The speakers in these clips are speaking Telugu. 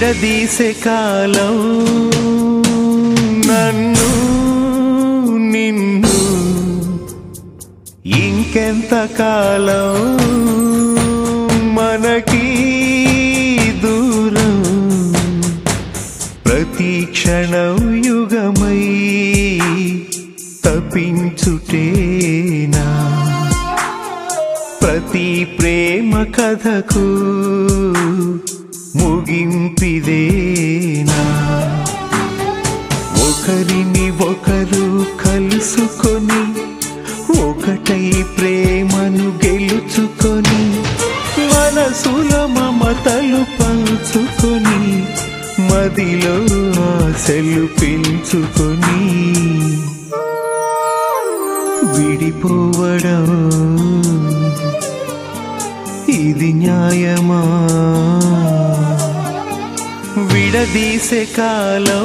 విడదీసే కాలం నన్ను నిన్ను ఇంకెంత కాలం మనకి దూరం ప్రతి క్షణం యుగమై తప్పించుటేనా ప్రతి ప్రేమ కథకు ముగింపిదేనా ఒకరిని ఒకరు కలుసుకొని ఒకటై ప్రేమను గెలుచుకొని మనసుల మమతలు పంచుకొని మదిలో ఆశలు పెంచుకొని విడిపోవడం ఇది న్యాయమా విడదీసే కాలం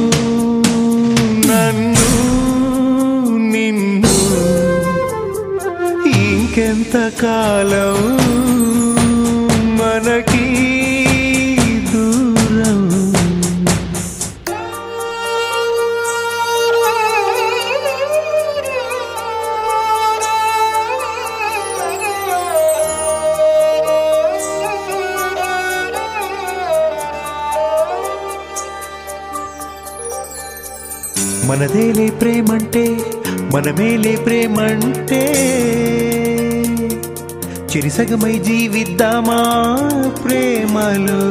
నన్ను నిన్ను ఇంకెంత కాలం మనకి దూరం మనదేలే ప్రేమంటే మనమేలే ప్రేమంటే చిరిసగమై జీవిద్దామా ప్రేమలో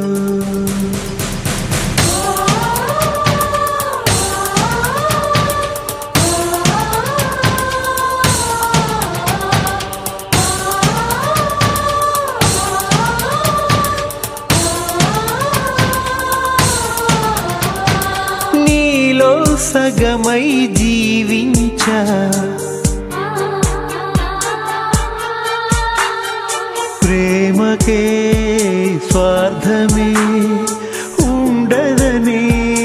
నీలో సగమై జీవించా ప్రేమకే స్వార్థమే ఉండదని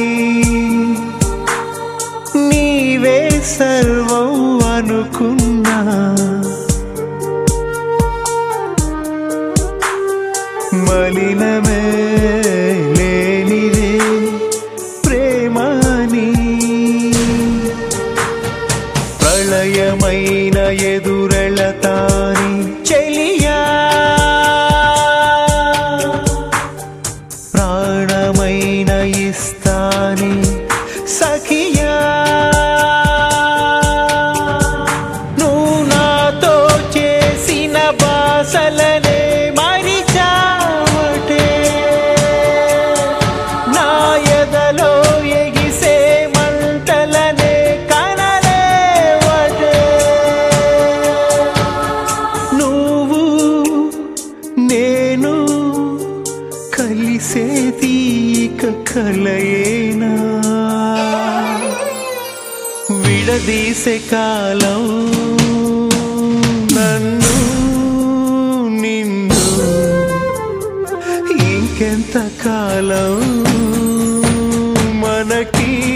నీవే సర్వం అనుకున్నా మలినమే లేనిదే ప్రేమని ప్రళయమైన ఎదురెళతాని చెలియా ప్రాణమైన ఇస్తాని సఖియా నువ్వు నాతో చేసిన బాసలనే మరిచావటే నా ఎదలో ఎగిసే మంటలనే కనలేవటే నువ్వు నేను కలిసే తీక కలయేనా విడదీసే కాలం నన్ను నిన్ను ఇంకెంత కాలం మనకి